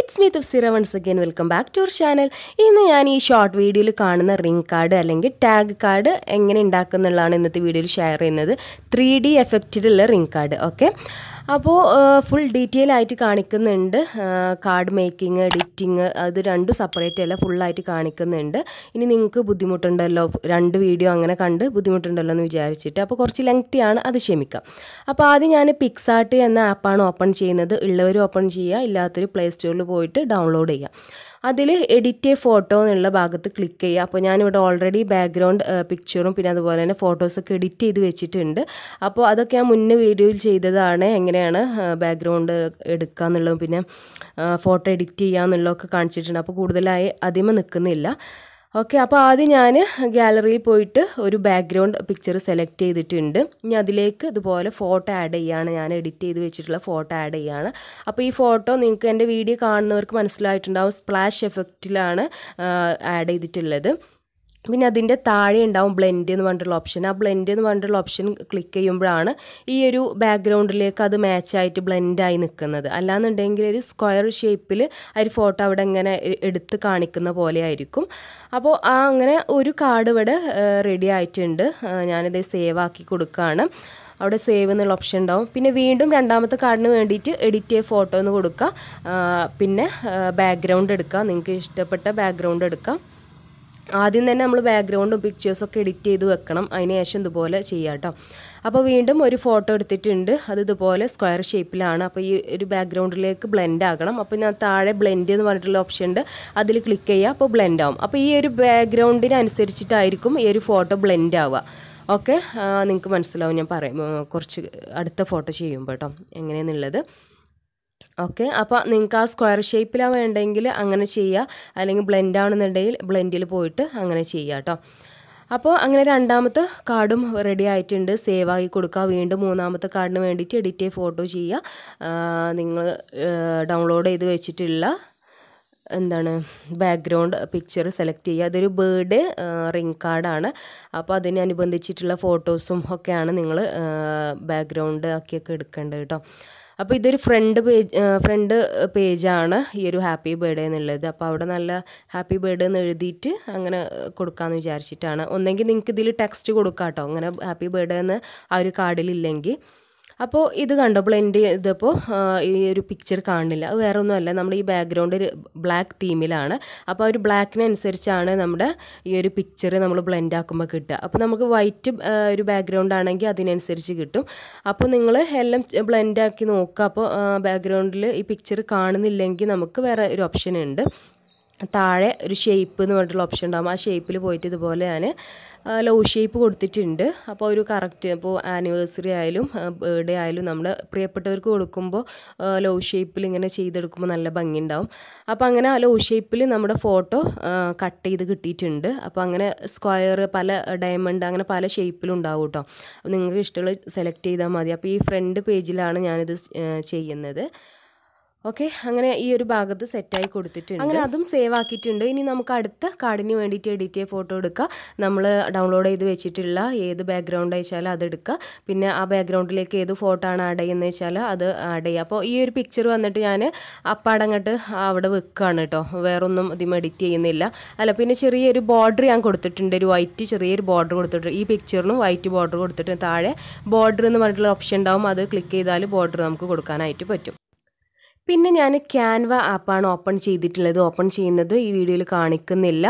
it's me Thufsira once again welcome back to our channel ഇന്ന് ഞാൻ ഈ ഷോർട്ട് വീഡിയോയിൽ കാണുന്ന റിംഗ് കാർഡ് അല്ലെങ്കിൽ ടാഗ് കാർഡ് എങ്ങനെ ഉണ്ടാക്കുന്നുള്ളതാണ് ഇന്നത്തെ വീഡിയോയിൽ ഷെയർ ചെയ്യുന്നത് ത്രീ ഡി എഫക്റ്റിലുള്ള റിംഗ് കാർഡ് ഓക്കെ അപ്പോൾ ഫുൾ ഡീറ്റെയിൽ ആയിട്ട് കാണിക്കുന്നുണ്ട് കാർഡ് മേക്കിംഗ് എഡിറ്റിങ് അത് രണ്ടും സെപ്പറേറ്റ് അല്ല ഫുള്ളായിട്ട് കാണിക്കുന്നുണ്ട് ഇനി നിങ്ങൾക്ക് ബുദ്ധിമുട്ടുണ്ടല്ലോ രണ്ട് വീഡിയോ അങ്ങനെ കണ്ട് ബുദ്ധിമുട്ടുണ്ടല്ലോ എന്ന് വിചാരിച്ചിട്ട് അപ്പോൾ കുറച്ച് ലെങ്തിയാണ് അത് ക്ഷമിക്കാം അപ്പോൾ ആദ്യം ഞാൻ പിക്സാർട്ട് എന്ന ആപ്പാണ് ഓപ്പൺ ചെയ്യുന്നത് ഉള്ളവർ ഓപ്പൺ ചെയ്യുക ഇല്ലാത്തൊരു പ്ലേ സ്റ്റോറിൽ പോയിട്ട് ഡൗൺലോഡ് ചെയ്യുക അതിൽ എഡിറ്റ് ഫോട്ടോ എന്നുള്ള ഭാഗത്ത് ക്ലിക്ക് ചെയ്യുക അപ്പോൾ ഞാനിവിടെ ഓൾറെഡി ബാക്ക്ഗ്രൗണ്ട് പിക്ചറും പിന്നെ അതുപോലെ തന്നെ ഫോട്ടോസൊക്കെ എഡിറ്റ് ചെയ്ത് വെച്ചിട്ടുണ്ട് അപ്പോൾ അതൊക്കെ ഞാൻ മുന്നേ വീഡിയോയിൽ ചെയ്തതാണ് എങ്ങനെയാണ് ബാക്ക്ഗ്രൗണ്ട് എടുക്കുക എന്നുള്ളതും പിന്നെ ഫോട്ടോ എഡിറ്റ് ചെയ്യുക എന്നുള്ളതൊക്കെ കാണിച്ചിട്ടുണ്ട് അപ്പോൾ കൂടുതലായി അതിമ നിൽക്കുന്നില്ല ഓക്കെ അപ്പോൾ ആദ്യം ഞാൻ ഗാലറിയിൽ പോയിട്ട് ഒരു ബാക്ക്ഗ്രൗണ്ട് പിക്ചർ സെലക്ട് ചെയ്തിട്ടുണ്ട് ഇനി അതിലേക്ക് ഇതുപോലെ ഫോട്ടോ ആഡ് ചെയ്യുകയാണ് ഞാൻ എഡിറ്റ് ചെയ്ത് വെച്ചിട്ടുള്ള ഫോട്ടോ ആഡ് ചെയ്യുകയാണ് അപ്പോൾ ഈ ഫോട്ടോ നിങ്ങൾക്ക് എൻ്റെ വീഡിയോ കാണുന്നവർക്ക് മനസ്സിലായിട്ടുണ്ടാവും സ്പ്ലാഷ് എഫക്റ്റിലാണ് ആഡ് ചെയ്തിട്ടുള്ളത് പിന്നെ അതിൻ്റെ താഴെ ഉണ്ടാവും ബ്ലെൻഡ് എന്ന് പറഞ്ഞിട്ടുള്ള ഓപ്ഷൻ ആ ബ്ലെൻഡ് എന്ന് പറഞ്ഞിട്ടുള്ള ഓപ്ഷൻ ക്ലിക്ക് ചെയ്യുമ്പോഴാണ് ഈ ഒരു ബാക്ക്ഗ്രൗണ്ടിലേക്ക് അത് മാച്ചായിട്ട് ബ്ലെൻഡായി നിൽക്കുന്നത് അല്ലാന്നുണ്ടെങ്കിൽ ഒരു സ്ക്വയർ ഷേപ്പിൽ ആ ഒരു ഫോട്ടോ അവിടെ ഇങ്ങനെ എടുത്ത് കാണിക്കുന്ന പോലെ ആയിരിക്കും അപ്പോൾ ആ അങ്ങനെ ഒരു കാർഡ് ഇവിടെ റെഡി ആയിട്ടുണ്ട് ഞാനിത് സേവ് ആക്കി കൊടുക്കുകയാണ് അവിടെ സേവ് എന്നുള്ള ഓപ്ഷൻ ഉണ്ടാവും പിന്നെ വീണ്ടും രണ്ടാമത്തെ കാർഡിന് വേണ്ടിയിട്ട് എഡിറ്റ് ചെയ്ത് ഫോട്ടോ എന്ന് കൊടുക്കുക പിന്നെ ബാക്ക്ഗ്രൗണ്ട് എടുക്കുക നിങ്ങൾക്ക് ഇഷ്ടപ്പെട്ട ബാക്ക്ഗ്രൗണ്ട് എടുക്കാം ആദ്യം തന്നെ നമ്മൾ ബാക്ക്ഗ്രൗണ്ടും പിക്ചേഴ്സൊക്കെ എഡിറ്റ് ചെയ്ത് വെക്കണം അതിന് ശേഷം ഇതുപോലെ ചെയ്യാം കേട്ടോ അപ്പോൾ വീണ്ടും ഒരു ഫോട്ടോ എടുത്തിട്ടുണ്ട് അത് ഇതുപോലെ സ്ക്വയർ ഷേപ്പിലാണ് അപ്പോൾ ഈ ഒരു ബാക്ക്ഗ്രൗണ്ടിലേക്ക് ബ്ലെൻഡ് ആകണം അപ്പോൾ ഞാൻ താഴെ ബ്ലെൻഡ് എന്ന് പറഞ്ഞിട്ടുള്ള ഓപ്ഷൻ ഉണ്ട് അതിൽ ക്ലിക്ക് ചെയ്യുക അപ്പോൾ ബ്ലെൻഡ് ആവും അപ്പോൾ ഈ ഒരു ബാക്ക്ഗ്രൗണ്ടിനനുസരിച്ചിട്ടായിരിക്കും ഈ ഒരു ഫോട്ടോ ബ്ലെൻഡ് ആവുക ഓക്കെ നിങ്ങൾക്ക് മനസ്സിലാവും ഞാൻ പറയും കുറച്ച് അടുത്ത ഫോട്ടോ ചെയ്യുമ്പോൾ കേട്ടോ എങ്ങനെയാണെന്നുള്ളത് ഓക്കെ അപ്പോൾ നിങ്ങൾക്ക് ആ സ്ക്വയർ ഷേപ്പിലാണ് വേണ്ടെങ്കിൽ അങ്ങനെ ചെയ്യുക അല്ലെങ്കിൽ ബ്ലെൻഡ് ആവണമെന്നുണ്ടെങ്കിൽ ബ്ലെൻഡിൽ പോയിട്ട് അങ്ങനെ ചെയ്യുക കേട്ടോ അപ്പോൾ അങ്ങനെ രണ്ടാമത്തെ കാർഡും റെഡി ആയിട്ടുണ്ട് സേവ് ആക്കി കൊടുക്കുക വീണ്ടും മൂന്നാമത്തെ കാർഡിന് വേണ്ടിയിട്ട് എഡിറ്റ് ചെയ്ത് ഫോട്ടോ ചെയ്യുക നിങ്ങൾ ഡൗൺലോഡ് ചെയ്ത് വെച്ചിട്ടുള്ള എന്താണ് ബാക്ക്ഗ്രൗണ്ട് പിക്ചർ സെലക്ട് ചെയ്യുക അതൊരു ബേർഡ് റിംഗ് കാർഡാണ് അപ്പോൾ അതിനനുബന്ധിച്ചിട്ടുള്ള ഫോട്ടോസും ഒക്കെയാണ് നിങ്ങൾ ബാക്ക്ഗ്രൗണ്ട് ആക്കിയൊക്കെ എടുക്കേണ്ടത് കേട്ടോ അപ്പോൾ ഇതൊരു ഫ്രണ്ട് പേജ് ഫ്രണ്ട് പേജാണ് ഈ ഒരു ഹാപ്പി ബർത്ത്ഡേ എന്നുള്ളത് അപ്പോൾ അവിടെ നല്ല ഹാപ്പി ബർത്ത്ഡേ എന്ന് എഴുതിയിട്ട് അങ്ങനെ കൊടുക്കാമെന്ന് വിചാരിച്ചിട്ടാണ് ഒന്നെങ്കിൽ നിങ്ങൾക്ക് ഇതിൽ ടെക്സ്റ്റ് കൊടുക്കാം കേട്ടോ അങ്ങനെ ഹാപ്പി ബർത്ത്ഡേ എന്ന് ആ ഒരു കാർഡിലില്ലെങ്കിൽ അപ്പോൾ ഇത് കണ്ടോ ബ്ലെൻഡ് ചെയ്തപ്പോൾ ഈ ഒരു പിക്ചർ കാണില്ല അത് വേറെ ഒന്നുമല്ല നമ്മുടെ ഈ ബാക്ക്ഗ്രൗണ്ട് ഒരു ബ്ലാക്ക് തീമിലാണ് അപ്പോൾ ആ ഒരു ബ്ലാക്കിനനുസരിച്ചാണ് നമ്മുടെ ഈ ഒരു പിക്ചർ നമ്മൾ ബ്ലെൻഡ് ആക്കുമ്പോൾ കിട്ടുക അപ്പോൾ നമുക്ക് വൈറ്റ് ഒരു ബാക്ക്ഗ്രൗണ്ട് ആണെങ്കിൽ അതിനനുസരിച്ച് കിട്ടും അപ്പോൾ നിങ്ങൾ എല്ലാം ബ്ലെൻഡ് ആക്കി നോക്കുക അപ്പോൾ ബാക്ക്ഗ്രൗണ്ടിൽ ഈ പിക്ചർ കാണുന്നില്ലെങ്കിൽ നമുക്ക് വേറെ ഒരു ഓപ്ഷൻ ഉണ്ട് താഴെ ഒരു ഷേപ്പ് എന്ന് പറഞ്ഞിട്ടുള്ള ഓപ്ഷൻ ഉണ്ടാകും ആ ഷേപ്പിൽ പോയിട്ട് ഇതുപോലെ ഞാൻ ലോ ഷേപ്പ് കൊടുത്തിട്ടുണ്ട് അപ്പോൾ ഒരു കറക്റ്റ് ഇപ്പോൾ ആനിവേഴ്സറി ആയാലും ബർത്ത്ഡേ ആയാലും നമ്മുടെ പ്രിയപ്പെട്ടവർക്ക് കൊടുക്കുമ്പോൾ ലോ ഷേപ്പിൽ ഇങ്ങനെ ചെയ്തെടുക്കുമ്പോൾ നല്ല ഭംഗി ഉണ്ടാവും അപ്പോൾ അങ്ങനെ ആ ലോ ഷേപ്പിൽ നമ്മുടെ ഫോട്ടോ കട്ട് ചെയ്ത് കിട്ടിയിട്ടുണ്ട് അപ്പോൾ അങ്ങനെ സ്ക്വയർ പല ഡയമണ്ട് അങ്ങനെ പല ഷേപ്പിലും ഉണ്ടാവും കേട്ടോ അപ്പോൾ നിങ്ങൾക്ക് ഇഷ്ടമുള്ള സെലക്ട് ചെയ്താൽ മതി അപ്പോൾ ഈ ഫ്രണ്ട് പേജിലാണ് ഞാനിത് ചെയ്യുന്നത് ഓക്കെ അങ്ങനെ ഈ ഒരു ഭാഗത്ത് സെറ്റായി കൊടുത്തിട്ടുണ്ട് അങ്ങനെ അതും സേവ് ആക്കിയിട്ടുണ്ട് ഇനി നമുക്ക് അടുത്ത കാർഡിന് വേണ്ടിയിട്ട് എഡിറ്റ് ചെയ്ത് ഫോട്ടോ എടുക്കുക നമ്മൾ ഡൗൺലോഡ് ചെയ്ത് വെച്ചിട്ടുള്ള ഏത് ബാക്ക്ഗ്രൗണ്ട് അയച്ചാലും അത് എടുക്കുക പിന്നെ ആ ബാക്ക്ഗ്രൗണ്ടിലേക്ക് ഏത് ഫോട്ടോ ആണ് ആഡ് ചെയ്യുന്നത് വെച്ചാൽ അത് ആഡ് ചെയ്യുക അപ്പോൾ ഈ ഒരു പിക്ചർ വന്നിട്ട് ഞാൻ അപ്പാടങ്ങോട്ട് അവിടെ വെക്കുകയാണ് കേട്ടോ വേറൊന്നും ഇതിൽ എഡിറ്റ് ചെയ്യുന്നില്ല അല്ല പിന്നെ ചെറിയൊരു ബോർഡർ ഞാൻ കൊടുത്തിട്ടുണ്ട് ഒരു വൈറ്റ് ചെറിയൊരു ബോർഡർ കൊടുത്തിട്ടുണ്ട് ഈ പിക്ചറിനും വൈറ്റ് ബോർഡർ കൊടുത്തിട്ട് താഴെ ബോർഡർ എന്ന് പറഞ്ഞിട്ടുള്ള ഓപ്ഷൻ ഉണ്ടാവും അത് ക്ലിക്ക് ചെയ്താൽ ബോർഡർ നമുക്ക് കൊടുക്കാനായിട്ട് പറ്റും പിന്നെ ഞാൻ ക്യാൻവ ആപ്പാണ് ഓപ്പൺ ചെയ്തിട്ടുള്ളത് ഓപ്പൺ ചെയ്യുന്നത് ഈ വീഡിയോയിൽ കാണിക്കുന്നില്ല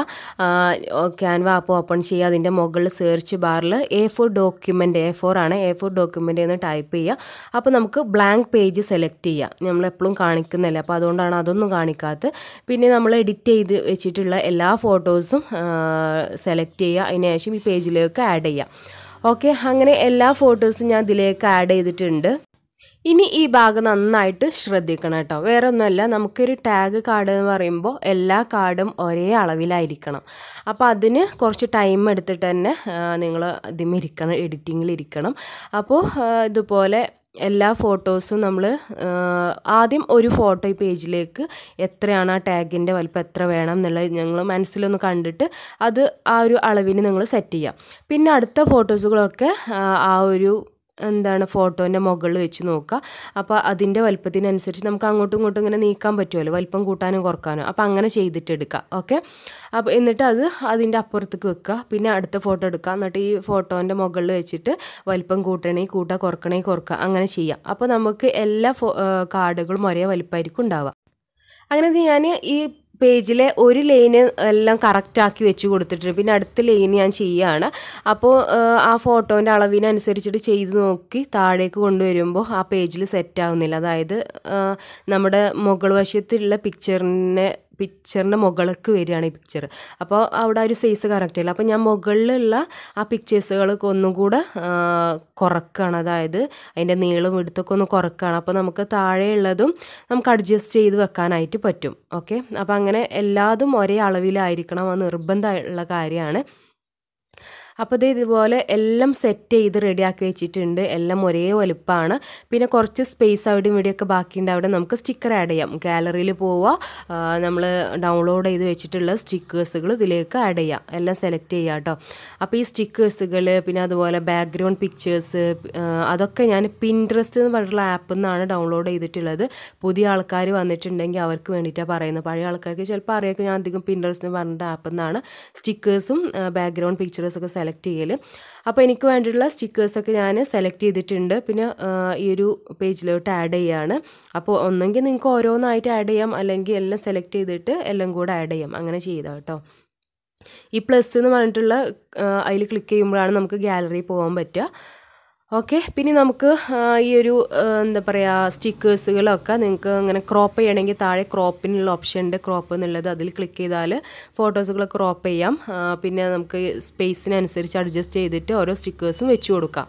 ക്യാൻവ ആപ്പ് ഓപ്പൺ ചെയ്യുക അതിൻ്റെ മുകളിൽ സെർച്ച് ബാറിൽ A four document A four ആണ് എ ഫോർ ഡോക്യുമെൻ്റ് എന്ന് ടൈപ്പ് ചെയ്യുക അപ്പോൾ നമുക്ക് ബ്ലാങ്ക് പേജ് സെലക്ട് ചെയ്യാം നമ്മൾ എപ്പോഴും കാണിക്കുന്നില്ല അപ്പോൾ അതുകൊണ്ടാണ് അതൊന്നും കാണിക്കാത്തത് പിന്നെ നമ്മൾ എഡിറ്റ് ചെയ്ത് വെച്ചിട്ടുള്ള എല്ലാ ഫോട്ടോസും സെലക്ട് ചെയ്യുക അതിന് ശേഷം ഈ പേജിലേക്ക് ആഡ് ചെയ്യാം ഓക്കെ അങ്ങനെ എല്ലാ ഫോട്ടോസും ഞാൻ ഇതിലേക്ക് ആഡ് ചെയ്തിട്ടുണ്ട് ഇനി ഈ ഭാഗം നന്നായിട്ട് ശ്രദ്ധിക്കണം കേട്ടോ വേറെ ഒന്നുമല്ല നമുക്കൊരു ടാഗ് കാർഡ് എന്ന് പറയുമ്പോൾ എല്ലാ കാർഡും ഒരേ അളവിലായിരിക്കണം അപ്പോൾ അതിന് കുറച്ച് ടൈം എടുത്തിട്ട് തന്നെ നിങ്ങൾ ഇതിൽ ഇരിക്കണം എഡിറ്റിങ്ങിൽ ഇരിക്കണം അപ്പോൾ ഇതുപോലെ എല്ലാ ഫോട്ടോസും നമ്മൾ ആദ്യം ഒരു ഫോട്ടോ ഈ പേജിലേക്ക് എത്രയാണ് ആ ടാഗിൻ്റെ വലിപ്പം എത്ര വേണം എന്നുള്ളത് ഞങ്ങൾ മനസ്സിലൊന്ന് കണ്ടിട്ട് അത് ആ ഒരു അളവിന് നിങ്ങൾ സെറ്റ് ചെയ്യാം പിന്നെ അടുത്ത ഫോട്ടോസുകളൊക്കെ ആ ഒരു എന്താണ് ഫോട്ടോൻ്റെ മുകളിൽ വെച്ച് നോക്കുക അപ്പോൾ അതിൻ്റെ വലുപ്പത്തിനനുസരിച്ച് നമുക്ക് അങ്ങോട്ടും ഇങ്ങോട്ടും ഇങ്ങനെ നീക്കാൻ പറ്റുമല്ലോ വലിപ്പം കൂട്ടാനും കുറക്കാനും അപ്പോൾ അങ്ങനെ ചെയ്തിട്ടെടുക്കുക ഓക്കെ അപ്പോൾ എന്നിട്ട് അത് അതിൻ്റെ അപ്പുറത്തേക്ക് വെക്കുക പിന്നെ അടുത്ത ഫോട്ടോ എടുക്കുക എന്നിട്ട് ഈ ഫോട്ടോൻ്റെ മുകളിൽ വെച്ചിട്ട് വലിപ്പം കൂട്ടണേ കൂട്ടുക കുറക്കണേ കുറക്കുക അങ്ങനെ ചെയ്യാം അപ്പോൾ നമുക്ക് എല്ലാ ഫോ കാർഡുകളും ഒരേ വലിപ്പമായിരിക്കും ഉണ്ടാവുക അങ്ങനെ ഞാൻ ഈ പേജിലെ ഒരു ലൈന് എല്ലാം കറക്റ്റാക്കി വെച്ച് കൊടുത്തിട്ടുണ്ട് പിന്നെ അടുത്ത ലൈൻ ഞാൻ ചെയ്യുകയാണ് അപ്പോൾ ആ ഫോട്ടോൻ്റെ അളവിനനുസരിച്ചിട്ട് ചെയ്ത് നോക്കി താഴേക്ക് കൊണ്ടുവരുമ്പോൾ ആ പേജിൽ സെറ്റ് ആവുന്നില്ല അതായത് നമ്മുടെ മുകൾ വശത്തുള്ള പിക്ചറിനെ പിക്ചറിൻ്റെ മുകളിലേക്ക് വരികയാണ് ഈ പിക്ചർ അപ്പോൾ അവിടെ ഒരു സൈസ് കറക്റ്റ് ഇല്ല അപ്പോൾ ഞാൻ മുകളിലുള്ള ആ പിക്ചേഴ്സുകളൊക്കെ ഒന്നും കൂടെ കുറക്കുകയാണ് അതായത് അതിൻ്റെ നീളം എടുത്തൊക്കെ ഒന്ന് കുറക്കുകയാണ് അപ്പോൾ നമുക്ക് താഴെയുള്ളതും നമുക്ക് അഡ്ജസ്റ്റ് ചെയ്ത് വെക്കാനായിട്ട് പറ്റും ഓക്കെ അപ്പോൾ അങ്ങനെ എല്ലാതും ഒരേ അളവിലായിരിക്കണം അത് നിർബന്ധമുള്ള കാര്യമാണ് അപ്പോൾ ഇത് ഇതുപോലെ എല്ലാം സെറ്റ് ചെയ്ത് റെഡിയാക്കി വെച്ചിട്ടുണ്ട് എല്ലാം ഒരേ വലുപ്പമാണ് പിന്നെ കുറച്ച് സ്പേസ് അവിടെയും ഇവിടെയൊക്കെ ബാക്കിയുണ്ട് അവിടെ നമുക്ക് സ്റ്റിക്കർ ആഡ് ചെയ്യാം ഗാലറിയിൽ പോവുക നമ്മൾ ഡൗൺലോഡ് ചെയ്ത് വെച്ചിട്ടുള്ള സ്റ്റിക്കേഴ്സുകൾ ഇതിലേക്ക് ആഡ് ചെയ്യാം എല്ലാം സെലക്ട് ചെയ്യുക കേട്ടോ അപ്പോൾ ഈ സ്റ്റിക്കേഴ്സുകൾ പിന്നെ അതുപോലെ ബാക്ക്ഗ്രൗണ്ട് പിക്ചേഴ്സ് അതൊക്കെ ഞാൻ പിൻട്രസ്റ്റ് എന്ന് പറഞ്ഞിട്ടുള്ള ആപ്പിൽ നിന്നാണ് ഡൗൺലോഡ് ചെയ്തിട്ടുള്ളത് പുതിയ ആൾക്കാർ വന്നിട്ടുണ്ടെങ്കിൽ അവർക്ക് വേണ്ടിയിട്ടാണ് പറയുന്നത് പഴയ ആൾക്കാർക്ക് ചിലപ്പോൾ അറിയാം ഞാൻ അധികം പിൻട്രസ്റ്റ് എന്ന് പറഞ്ഞിട്ട് ആപ്പിൽ നിന്നാണ് സ്റ്റിക്കേഴ്സും ബാക്ക്ഗ്രൗണ്ട് പിക്ചേഴ്സൊക്കെ സെലക്ട് ചെയ്യൽ അപ്പോൾ എനിക്ക് വേണ്ടിയിട്ടുള്ള സ്റ്റിക്കേഴ്സൊക്കെ ഞാൻ സെലക്ട് ചെയ്തിട്ടുണ്ട് പിന്നെ ഈ ഒരു പേജിലോട്ട് ആഡ് ചെയ്യാണ് അപ്പോൾ ഒന്നെങ്കിൽ നിങ്ങൾക്ക് ഓരോന്നായിട്ട് ആഡ് ചെയ്യാം അല്ലെങ്കിൽ എല്ലാം സെലക്ട് ചെയ്തിട്ട് എല്ലാം കൂടെ ആഡ് ചെയ്യാം അങ്ങനെ ചെയ്താൽ കേട്ടോ ഈ പ്ലസ് എന്ന് പറഞ്ഞിട്ടുള്ള അതിൽ ക്ലിക്ക് ചെയ്യുമ്പോഴാണ് നമുക്ക് ഗാലറിയിൽ പോകാൻ പറ്റുക ഓക്കെ പിന്നെ നമുക്ക് ഈ ഒരു എന്താ പറയുക സ്റ്റിക്കേഴ്സുകളൊക്കെ നിങ്ങൾക്ക് ഇങ്ങനെ ക്രോപ്പ് ചെയ്യണമെങ്കിൽ താഴെ ക്രോപ്പിനുള്ള ഓപ്ഷൻ ഉണ്ട് ക്രോപ്പ് എന്നുള്ളത് അതിൽ ക്ലിക്ക് ചെയ്താൽ ഫോട്ടോസുകൾ ക്രോപ്പ് ചെയ്യാം പിന്നെ നമുക്ക് സ്പേസിനനുസരിച്ച് അഡ്ജസ്റ്റ് ചെയ്തിട്ട് ഓരോ സ്റ്റിക്കേഴ്സും വെച്ച് കൊടുക്കാം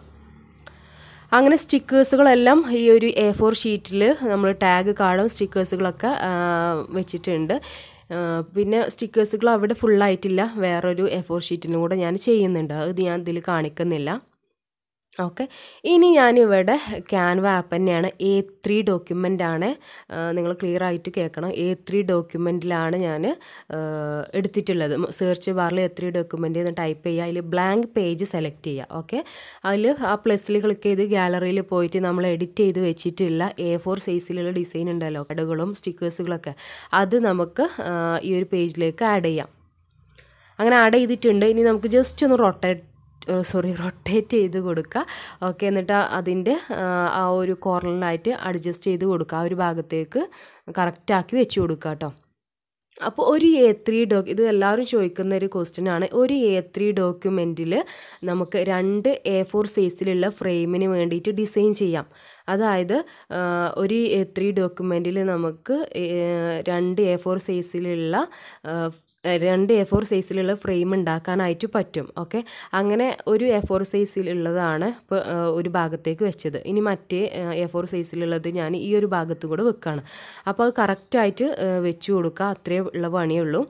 അങ്ങനെ സ്റ്റിക്കേഴ്സുകളെല്ലാം ഈ ഒരു എ ഫോർ ഷീറ്റിൽ നമ്മൾ ടാഗ് കാർഡും സ്റ്റിക്കേഴ്സുകളൊക്കെ വെച്ചിട്ടുണ്ട് പിന്നെ സ്റ്റിക്കേഴ്സുകൾ അവിടെ ഫുള്ളായിട്ടില്ല വേറൊരു എ ഫോർ ഷീറ്റിനും കൂടെ ഞാൻ ചെയ്യുന്നുണ്ട് അത് ഞാൻ ഇതിൽ കാണിക്കുന്നില്ല ഓക്കെ ഇനി ഞാനിവിടെ ക്യാൻവ ആപ്പ് തന്നെയാണ് എ ത്രീ ഡോക്യുമെൻ്റ് ആണ് നിങ്ങൾ ക്ലിയർ ആയിട്ട് കേൾക്കണം എ ത്രീ ഡോക്യുമെൻറ്റിലാണ് ഞാൻ എടുത്തിട്ടുള്ളത് സെർച്ച് ബാറിൽ എ ത്രീ ഡോക്യുമെൻ്റ് എന്ന് ടൈപ്പ് ചെയ്യുക അതിൽ ബ്ലാങ്ക് പേജ് സെലക്ട് ചെയ്യുക ഓക്കെ അതിൽ ആ പ്ലസ്സിൽ ക്ലിക്ക് ചെയ്ത് ഗാലറിയിൽ പോയിട്ട് നമ്മൾ എഡിറ്റ് ചെയ്ത് വെച്ചിട്ടുള്ള എ ഫോർ സൈസിലുള്ള ഡിസൈൻ ഉണ്ടല്ലോ കടകളും സ്റ്റിക്കേഴ്സുകളൊക്കെ അത് നമുക്ക് ഈ ഒരു പേജിലേക്ക് ആഡ് ചെയ്യാം അങ്ങനെ ആഡ് ചെയ്തിട്ടുണ്ട് ഇനി നമുക്ക് ജസ്റ്റ് ഒന്ന് റൊട്ടേറ്റ് സോറി റൊട്ടേറ്റ് ചെയ്ത് കൊടുക്കുക ഓക്കെ എന്നിട്ട് അതിൻ്റെ ആ ഒരു കോർണറിലായിട്ട് അഡ്ജസ്റ്റ് ചെയ്ത് കൊടുക്കുക ആ ഒരു ഭാഗത്തേക്ക് കറക്റ്റാക്കി വെച്ച് കൊടുക്കുക കേട്ടോ അപ്പോൾ ഒരു എ ത്രീ ഡോക് ഇത് എല്ലാവരും ചോദിക്കുന്ന ഒരു ക്വസ്റ്റ്യൻ ആണ് ഒരു എ ത്രീ ഡോക്യുമെൻറ്റിൽ നമുക്ക് രണ്ട് എ ഫോർ സൈസിലുള്ള ഫ്രെയിമിന് വേണ്ടിയിട്ട് ഡിസൈൻ ചെയ്യാം അതായത് ഒരു എ ത്രീ ഡോക്യുമെൻറ്റിൽ നമുക്ക് രണ്ട് എ ഫോർ സൈസിലുള്ള രണ്ട് എ ഫോർ സൈസിലുള്ള ഫ്രെയിം ഉണ്ടാക്കാനായിട്ട് പറ്റും ഓക്കെ അങ്ങനെ ഒരു എ ഫോർ സൈസിലുള്ളതാണ് ഇപ്പോൾ ഒരു ഭാഗത്തേക്ക് വെച്ചത് ഇനി മറ്റേ എ ഫോർ സൈസിലുള്ളത് ഞാൻ ഈ ഒരു ഭാഗത്ത് കൂടെ വെക്കുകയാണ് അപ്പോൾ അത് കറക്റ്റായിട്ട് വെച്ച് കൊടുക്കുക അത്രേ ഉള്ള പണിയുള്ളൂ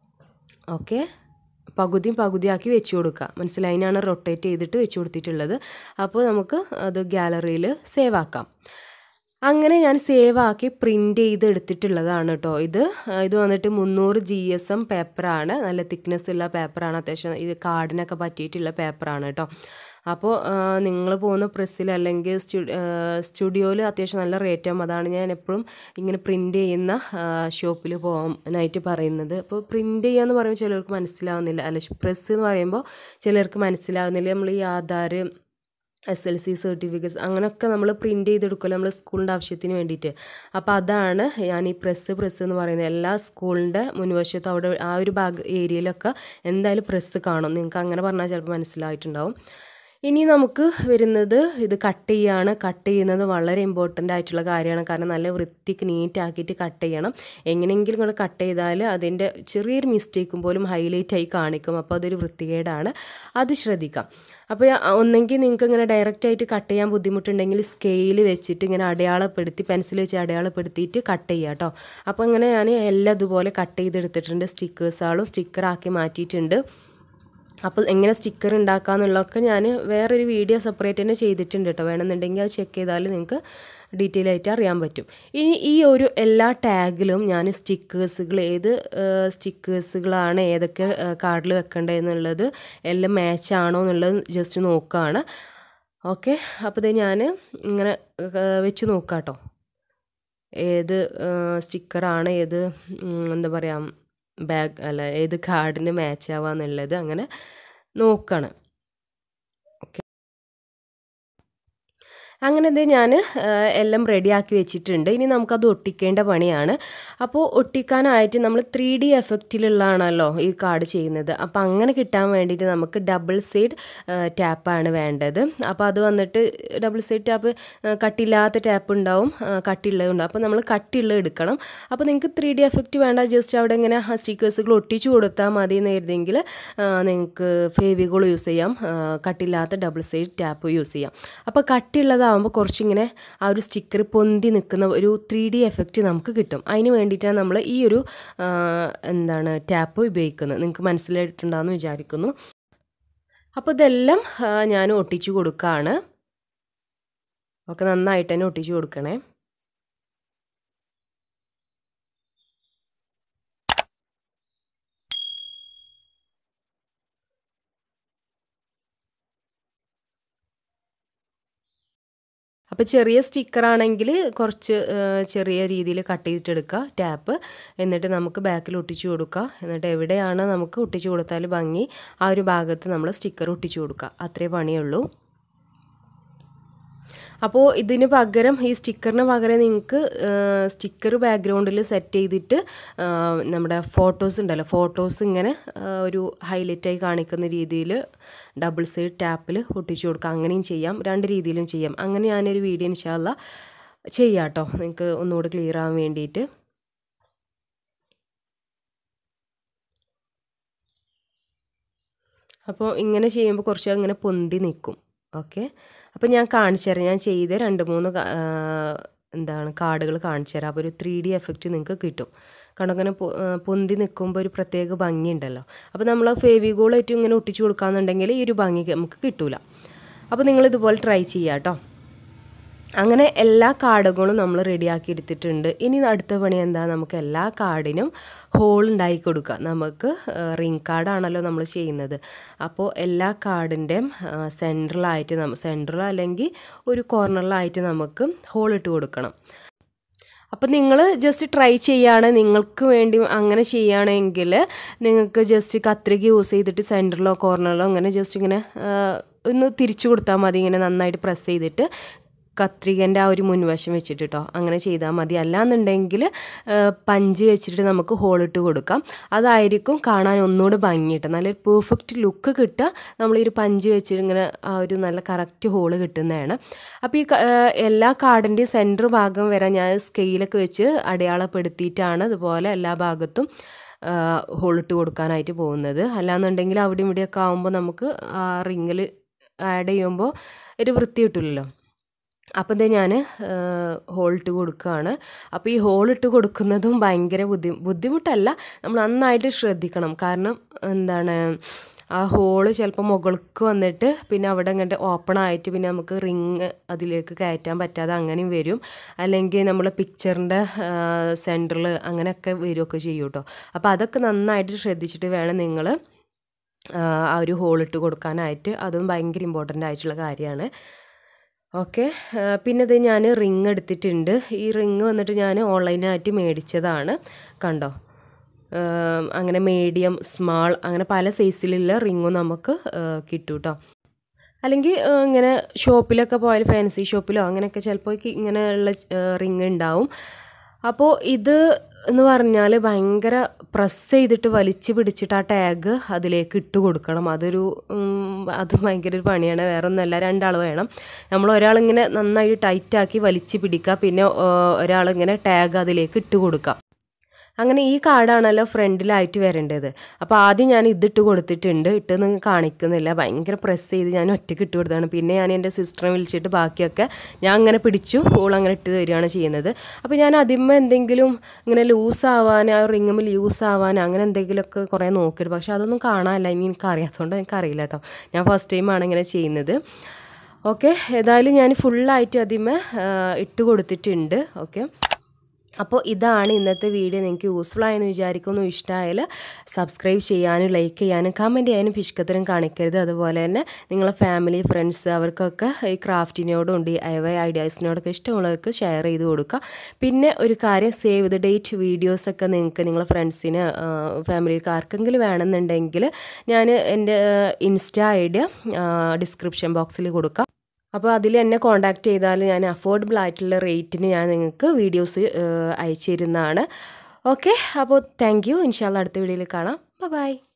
ഓക്കെ പകുതിയും പകുതിയാക്കി വെച്ച് കൊടുക്കുക മനസ്സിലായി അതിനാണ് റൊട്ടേറ്റ് ചെയ്തിട്ട് വെച്ച് കൊടുത്തിട്ടുള്ളത് അപ്പോൾ നമുക്ക് അത് ഗാലറിയിൽ സേവ് ആക്കാം അങ്ങനെ ഞാൻ സേവ് ആക്കി പ്രിൻ്റ് ചെയ്ത് എടുത്തിട്ടുള്ളതാണ് കേട്ടോ ഇത് ഇത് വന്നിട്ട് മുന്നൂറ് ജി എസ് എം പേപ്പറാണ് നല്ല തിക്നെസ് ഉള്ള പേപ്പറാണ് അത്യാവശ്യം ഇത് കാർഡിനൊക്കെ പറ്റിയിട്ടുള്ള പേപ്പറാണ് കേട്ടോ അപ്പോൾ നിങ്ങൾ പോകുന്ന പ്രസ്സിൽ അല്ലെങ്കിൽ സ്റ്റുഡിയോയിൽ അത്യാവശ്യം നല്ല റേറ്റ് ആകും അതാണ് ഞാൻ എപ്പോഴും ഇങ്ങനെ പ്രിൻ്റ് ചെയ്യുന്ന ഷോപ്പിൽ പോകാനായിട്ട് പറയുന്നത് അപ്പോൾ പ്രിൻ്റ് ചെയ്യുക എന്ന് പറയുമ്പോൾ ചിലർക്ക് മനസ്സിലാവുന്നില്ല അല്ല പ്രസ് എന്ന് പറയുമ്പോൾ ചിലർക്ക് മനസ്സിലാവുന്നില്ല നമ്മൾ ഈ Aadhaar S L C certificates അങ്ങനെയൊക്കെ നമ്മൾ പ്രിൻ്റ് ചെയ്തെടുക്കുമല്ലോ നമ്മൾ സ്കൂളിൻ്റെ ആവശ്യത്തിന് വേണ്ടിയിട്ട് അപ്പോൾ അതാണ് ഞാൻ ഈ പ്രസ് പ്രസ് എന്ന് പറയുന്നത് എല്ലാ സ്കൂളിൻ്റെ മുൻവശത്തും അവിടെ ആ ഒരു ഭാഗ ഏരിയയിലൊക്കെ എന്തായാലും പ്രസ് കാണും നിങ്ങൾക്ക് അങ്ങനെ പറഞ്ഞാൽ ചിലപ്പോൾ മനസ്സിലായിട്ടുണ്ടാവും ഇനി നമുക്ക് വരുന്നത് ഇത് കട്ട് ചെയ്യാണ് കട്ട് ചെയ്യുന്നത് വളരെ ഇമ്പോർട്ടൻ്റ് ആയിട്ടുള്ള കാര്യമാണ് കാരണം നല്ല വൃത്തിക്ക് നീറ്റ് ആക്കിയിട്ട് കട്ട് ചെയ്യണം എങ്ങനെയെങ്കിലും കൂടെ കട്ട് ചെയ്താൽ അതിൻ്റെ ചെറിയൊരു മിസ്റ്റേക്കും പോലും ഹൈലൈറ്റ് ആയി കാണിക്കും അപ്പോൾ അതൊരു വൃത്തികേടാണ് അത് ശ്രദ്ധിക്കാം അപ്പോൾ ഒന്നെങ്കിൽ നിങ്ങൾക്ക് ഇങ്ങനെ ഡയറക്റ്റ് ആയിട്ട് കട്ട് ചെയ്യാൻ ബുദ്ധിമുട്ടുണ്ടെങ്കിൽ സ്കെയിൽ വെച്ചിട്ട് ഇങ്ങനെ അടയാളപ്പെടുത്തി പെൻസിൽ വെച്ച് അടയാളപ്പെടുത്തിയിട്ട് കട്ട് ചെയ്യുക കേട്ടോ അപ്പോൾ ഇങ്ങനെ ഞാൻ എല്ലാം ഇതുപോലെ കട്ട് ചെയ്തെടുത്തിട്ടുണ്ട് സ്റ്റിക്കേഴ്സാളും സ്റ്റിക്കറാക്കി മാറ്റിയിട്ടുണ്ട് അപ്പോൾ എങ്ങനെ സ്റ്റിക്കർ ഉണ്ടാക്കാമെന്നുള്ളതൊക്കെ ഞാൻ വേറൊരു വീഡിയോ സെപ്പറേറ്റ് തന്നെ ചെയ്തിട്ടുണ്ട് കേട്ടോ വേണമെന്നുണ്ടെങ്കിൽ അത് ചെക്ക് ചെയ്താൽ നിങ്ങൾക്ക് ഡീറ്റെയിൽ ആയിട്ട് അറിയാൻ പറ്റും ഇനി ഈ ഒരു എല്ലാ ടാഗിലും ഞാൻ സ്റ്റിക്കേഴ്സുകൾ ഏത് സ്റ്റിക്കേഴ്സുകളാണ് ഏതൊക്കെ കാർഡിൽ വെക്കേണ്ടതെന്നുള്ളത് എല്ലാം മാച്ച് ആണോ എന്നുള്ളത് ജസ്റ്റ് നോക്കുകയാണ് ഓക്കെ അപ്പോൾ ഇത് ഞാൻ ഇങ്ങനെ വെച്ച് നോക്കാം കേട്ടോ ഏത് സ്റ്റിക്കറാണ് ഏത് എന്താ പറയുക ബാഗ് അല്ല ഏത് കാർഡിന് മാച്ച് ആവാന്നുള്ളത് അങ്ങനെ നോക്കണം ഓക്കെ അങ്ങനെ ഇത് ഞാൻ എല്ലാം റെഡിയാക്കി വെച്ചിട്ടുണ്ട് ഇനി നമുക്കത് ഒട്ടിക്കേണ്ട പണിയാണ് അപ്പോൾ ഒട്ടിക്കാനായിട്ട് നമ്മൾ ത്രീ ഡി എഫക്റ്റിലുള്ളതാണല്ലോ ഈ കാർഡ് ചെയ്യുന്നത് അപ്പോൾ അങ്ങനെ കിട്ടാൻ വേണ്ടിയിട്ട് നമുക്ക് ഡബിൾ സൈഡ് ടാപ്പാണ് വേണ്ടത് അപ്പോൾ അത് വന്നിട്ട് ഡബിൾ സൈഡ് ടാപ്പ് കട്ടില്ലാത്ത ടാപ്പ് ഉണ്ടാവും കട്ടിയുള്ളത് ഉണ്ടാവും അപ്പോൾ നമ്മൾ കട്ടിയുള്ളത് എടുക്കണം അപ്പോൾ നിങ്ങൾക്ക് ത്രീ ഡി എഫക്റ്റ് വേണ്ട ജസ്റ്റ് അവിടെ ഇങ്ങനെ ആ സ്റ്റിക്കേഴ്സുകൾ ഒട്ടിച്ചു കൊടുത്താൽ മതി എന്ന് കരുതിയെങ്കിൽ നിങ്ങൾക്ക് ഫേവികൾ യൂസ് ചെയ്യാം കട്ടില്ലാത്ത ഡബിൾ സൈഡ് ടാപ്പ് യൂസ് ചെയ്യാം അപ്പോൾ കട്ടിയുള്ളത് ആകുമ്പോൾ കുറച്ചിങ്ങനെ ആ ഒരു സ്റ്റിക്കർ പൊന്തി നിൽക്കുന്ന ഒരു ത്രീ ഡി എഫക്റ്റ് നമുക്ക് കിട്ടും അതിന് വേണ്ടിയിട്ടാണ് നമ്മൾ ഈ ഒരു എന്താണ് ടാപ്പ് ഉപയോഗിക്കുന്നത് നിങ്ങൾക്ക് മനസ്സിലായിട്ടുണ്ടാകുമെന്ന് വിചാരിക്കുന്നു അപ്പോൾ ഇതെല്ലാം ഞാൻ ഒട്ടിച്ചു കൊടുക്കുകയാണ് ഒക്കെ നന്നായിട്ട് തന്നെ ഒട്ടിച്ചു കൊടുക്കണേ അപ്പോൾ ചെറിയ സ്റ്റിക്കറാണെങ്കിൽ കുറച്ച് ചെറിയ രീതിയിൽ കട്ട് ചെയ്തിട്ടെടുക്കുക ടാപ്പ് എന്നിട്ട് നമുക്ക് ബാക്കിൽ ഒട്ടിച്ചു കൊടുക്കുക എന്നിട്ട് എവിടെയാണ് നമുക്ക് ഒട്ടിച്ചു കൊടുത്താൽ ഭംഗി ആ ഒരു ഭാഗത്ത് നമ്മൾ സ്റ്റിക്കർ ഒട്ടിച്ചു കൊടുക്കുക അത്രേ പണിയുള്ളൂ അപ്പോൾ ഇതിന് പകരം ഈ സ്റ്റിക്കറിന് പകരം നിങ്ങൾക്ക് സ്റ്റിക്കർ ബാക്ക്ഗ്രൗണ്ടിൽ സെറ്റ് ചെയ്തിട്ട് നമ്മുടെ ഫോട്ടോസ് ഉണ്ടല്ലോ ഫോട്ടോസ് ഇങ്ങനെ ഒരു ഹൈലൈറ്റായി കാണിക്കുന്ന രീതിയിൽ ഡബിൾ സൈഡ് ടാപ്പിൽ ഒട്ടിച്ചു കൊടുക്കാം അങ്ങനെയും ചെയ്യാം രണ്ട് രീതിയിലും ചെയ്യാം അങ്ങനെ ഞാനൊരു വീഡിയോ ഇൻഷാല്ല ചെയ്യാം കേട്ടോ നിങ്ങൾക്ക് ഒന്നുകൂടി ക്ലിയർ ആവാൻ വേണ്ടിയിട്ട് അപ്പോൾ ഇങ്ങനെ ചെയ്യുമ്പോൾ കുറച്ച് അങ്ങനെ പൊന്തി നിൽക്കും ഓക്കെ അപ്പോൾ ഞാൻ കാണിച്ചു തരാം ഞാൻ ചെയ്ത രണ്ട് മൂന്ന് എന്താണ് കാർഡുകൾ കാണിച്ചു തരാം അപ്പോൾ ഒരു ത്രീ ഡി എഫക്റ്റ് നിങ്ങൾക്ക് കിട്ടും കാരണം അങ്ങനെ പൊന്തി നിൽക്കുമ്പോൾ ഒരു പ്രത്യേക ഭംഗിയുണ്ടല്ലോ അപ്പോൾ നമ്മൾ ഫേവിഗോളായിട്ട് ഇങ്ങനെ ഒട്ടിച്ചു കൊടുക്കാന്നുണ്ടെങ്കിൽ ഈ ഒരു ഭംഗി നമുക്ക് കിട്ടൂല അപ്പോൾ നിങ്ങൾ ഇതുപോലെ ട്രൈ ചെയ്യാം കേട്ടോ അങ്ങനെ എല്ലാ കാർഡുകളും നമ്മൾ റെഡിയാക്കി എടുത്തിട്ടുണ്ട് ഇനി അടുത്ത പണി എന്താ നമുക്ക് എല്ലാ കാർഡിനും ഹോൾ ഉണ്ടാക്കി കൊടുക്കുക നമുക്ക് റിംഗ് കാർഡാണല്ലോ നമ്മൾ ചെയ്യുന്നത് അപ്പോൾ എല്ലാ കാർഡിൻ്റെയും സെൻട്രലായിട്ട് നമ്മൾ സെൻട്രൽ അല്ലെങ്കിൽ ഒരു കോർണറിലായിട്ട് നമുക്ക് ഹോൾ ഇട്ട് കൊടുക്കണം അപ്പം നിങ്ങൾ ജസ്റ്റ് ട്രൈ ചെയ്യുകയാണ് നിങ്ങൾക്ക് വേണ്ടി അങ്ങനെ ചെയ്യുകയാണെങ്കിൽ നിങ്ങൾക്ക് ജസ്റ്റ് കത്രിക യൂസ് ചെയ്തിട്ട് സെൻറ്ററിലോ കോർണറിലോ അങ്ങനെ ജസ്റ്റ് ഇങ്ങനെ ഒന്ന് തിരിച്ചു കൊടുത്താൽ മതി ഇങ്ങനെ നന്നായിട്ട് പ്രസ് ചെയ്തിട്ട് കത്രികൻ്റെ ആ ഒരു മുൻവശം വെച്ചിട്ട് കേട്ടോ അങ്ങനെ ചെയ്താൽ മതി അല്ലാന്നുണ്ടെങ്കിൽ പഞ്ച് വെച്ചിട്ട് നമുക്ക് ഹോളിട്ട് കൊടുക്കാം അതായിരിക്കും കാണാൻ ഒന്നുകൂടെ ഭംഗിയിട്ട് നല്ലൊരു പെർഫെക്റ്റ് ലുക്ക് കിട്ടുക നമ്മൾ ഈ ഒരു പഞ്ച് വെച്ചിട്ട് ഇങ്ങനെ ആ ഒരു നല്ല കറക്റ്റ് ഹോള് കിട്ടുന്നതാണ് അപ്പോൾ ഈ എല്ലാ കാർഡിൻ്റെയും സെൻറ്റർ ഭാഗം വരെ ഞാൻ സ്കെയിലൊക്കെ വെച്ച് അടയാളപ്പെടുത്തിയിട്ടാണ് അതുപോലെ എല്ലാ ഭാഗത്തും ഹോളിട്ട് കൊടുക്കാനായിട്ട് പോകുന്നത് അല്ലാന്നുണ്ടെങ്കിൽ അവിടെ ഇവിടെയൊക്കെ ആകുമ്പോൾ നമുക്ക് ആ റിങ്ങിൽ ആഡ് ചെയ്യുമ്പോൾ ഒരു വൃത്തി കിട്ടില്ലല്ലോ അപ്പം ഇത് ഞാൻ ഹോളിട്ട് കൊടുക്കുകയാണ് അപ്പോൾ ഈ ഹോളിട്ട് കൊടുക്കുന്നതും ഭയങ്കര ബുദ്ധി ബുദ്ധിമുട്ടല്ല നമ്മൾ നന്നായിട്ട് ശ്രദ്ധിക്കണം കാരണം എന്താണ് ആ ഹോള് ചിലപ്പോൾ മുകൾക്ക് വന്നിട്ട് പിന്നെ അവിടെ ഇങ്ങോട്ട് ഓപ്പൺ ആയിട്ട് പിന്നെ നമുക്ക് റിങ് അതിലേക്ക് കയറ്റാൻ പറ്റാതെ അങ്ങനെയും വരും അല്ലെങ്കിൽ നമ്മൾ പിക്ചറിൻ്റെ സെൻറ്ററിൽ അങ്ങനെയൊക്കെ വരുമൊക്കെ ചെയ്യും കേട്ടോ അപ്പോൾ അതൊക്കെ നന്നായിട്ട് ശ്രദ്ധിച്ചിട്ട് വേണം നിങ്ങൾ ആ ഒരു ഹോളിട്ട് കൊടുക്കാനായിട്ട് അതും ഭയങ്കര ഇമ്പോർട്ടൻ്റ് ആയിട്ടുള്ള കാര്യമാണ് ഓക്കെ പിന്നെ ഇത് ഞാൻ റിങ് എടുത്തിട്ടുണ്ട് ഈ റിങ് വന്നിട്ട് ഞാൻ ഓൺലൈനായിട്ട് മേടിച്ചതാണ് കണ്ടോ അങ്ങനെ മീഡിയം സ്മാൾ അങ്ങനെ പല സൈസിലുള്ള റിങ്ങും നമുക്ക് കിട്ടും കേട്ടോ അല്ലെങ്കിൽ ഇങ്ങനെ ഷോപ്പിലൊക്കെ പോയാൽ ഫാൻസി ഷോപ്പിലോ അങ്ങനെയൊക്കെ ചിലപ്പോൾ ഇങ്ങനെയുള്ള റിങ് ഉണ്ടാവും അപ്പോൾ ഇത് എന്ന് പറഞ്ഞാൽ ഭയങ്കര പ്രസ് ചെയ്തിട്ട് വലിച്ചു പിടിച്ചിട്ട് ആ ടാഗ് അതിലേക്ക് ഇട്ട് കൊടുക്കണം അതൊരു അത് ഭയങ്കര ഒരു പണിയാണ് വേറെ ഒന്നല്ല രണ്ടാൾ വേണം നമ്മൾ ഒരാളിങ്ങനെ നന്നായി ടൈറ്റാക്കി വലിച്ചു പിടിക്കുക പിന്നെ ഒരാളിങ്ങനെ ടാഗ് അതിലേക്ക് ഇട്ട് കൊടുക്കുക അങ്ങനെ ഈ കാർഡാണല്ലോ ഫ്രണ്ടിലായിട്ട് വരേണ്ടത് അപ്പോൾ ആദ്യം ഞാൻ ഇതിട്ട് കൊടുത്തിട്ടുണ്ട് ഇട്ടെന്ന് കാണിക്കുന്നില്ല ഭയങ്കര പ്രസ് ചെയ്ത് ഞാൻ ഒറ്റയ്ക്ക് ഇട്ട് കൊടുത്തതാണ് പിന്നെ ഞാൻ എൻ്റെ സിസ്റ്ററെ വിളിച്ചിട്ട് ബാക്കിയൊക്കെ ഞാൻ അങ്ങനെ പിടിച്ചു ഓൾ അങ്ങനെ ഇട്ട് തരികയാണ് ചെയ്യുന്നത് അപ്പോൾ ഞാൻ അതിന്മേ എന്തെങ്കിലും ഇങ്ങനെ ലൂസ് ആവാൻ ആ റിങ്ങുമ്പോൾ ലൂസ് ആവാൻ അങ്ങനെ എന്തെങ്കിലുമൊക്കെ കുറേ നോക്കിയിട്ട് പക്ഷേ അതൊന്നും കാണാനില്ല ഇനി എനിക്ക് അറിയാത്തതുകൊണ്ട് എനിക്ക് അറിയില്ല കേട്ടോ ഞാൻ ഫസ്റ്റ് ടൈമാണ് ഇങ്ങനെ ചെയ്യുന്നത് ഓക്കെ ഏതായാലും ഞാൻ ഫുള്ളായിട്ട് അതിന്മേ ഇട്ട് കൊടുത്തിട്ടുണ്ട് ഓക്കെ അപ്പോൾ ഇതാണ് ഇന്നത്തെ വീഡിയോ നിങ്ങൾക്ക് യൂസ്ഫുൾ ആയെന്ന് വിചാരിക്കുന്നു ഇഷ്ടമായാൽ സബ്സ്ക്രൈബ് ചെയ്യാനും ലൈക്ക് ചെയ്യാനും കമൻറ്റ് ചെയ്യാനും പിഷ്കത്തരം കാണിക്കരുത് അതുപോലെ തന്നെ നിങ്ങളെ ഫാമിലി ഫ്രണ്ട്സ് അവർക്കൊക്കെ ഈ ക്രാഫ്റ്റിനോടും ഡി ഐ വൈ ഐഡിയാസിനോടൊക്കെ ഇഷ്ടമുള്ളവർക്ക് ഷെയർ ചെയ്ത് കൊടുക്കുക പിന്നെ ഒരു കാര്യം സേവ് ദ ഡേറ്റ് വീഡിയോസൊക്കെ നിങ്ങൾക്ക് നിങ്ങളെ ഫ്രണ്ട്സിന് ഫാമിലിക്ക് ആർക്കെങ്കിലും വേണമെന്നുണ്ടെങ്കിൽ ഞാൻ എൻ്റെ ഇൻസ്റ്റ ഐ ഡി ഡിസ്ക്രിപ്ഷൻ ബോക്സിൽ കൊടുക്കാം അപ്പോൾ അതിൽ എന്നെ കോൺടാക്ട് ചെയ്താൽ ഞാൻ അഫോർഡബിൾ ആയിട്ടുള്ള റേറ്റിന് ഞാൻ നിങ്ങൾക്ക് വീഡിയോസ് അയച്ചു തരുന്നതാണ് ഓക്കെ അപ്പോൾ താങ്ക് യു ഇൻഷാല്ല അടുത്ത വീഡിയോയിൽ കാണാം ബൈ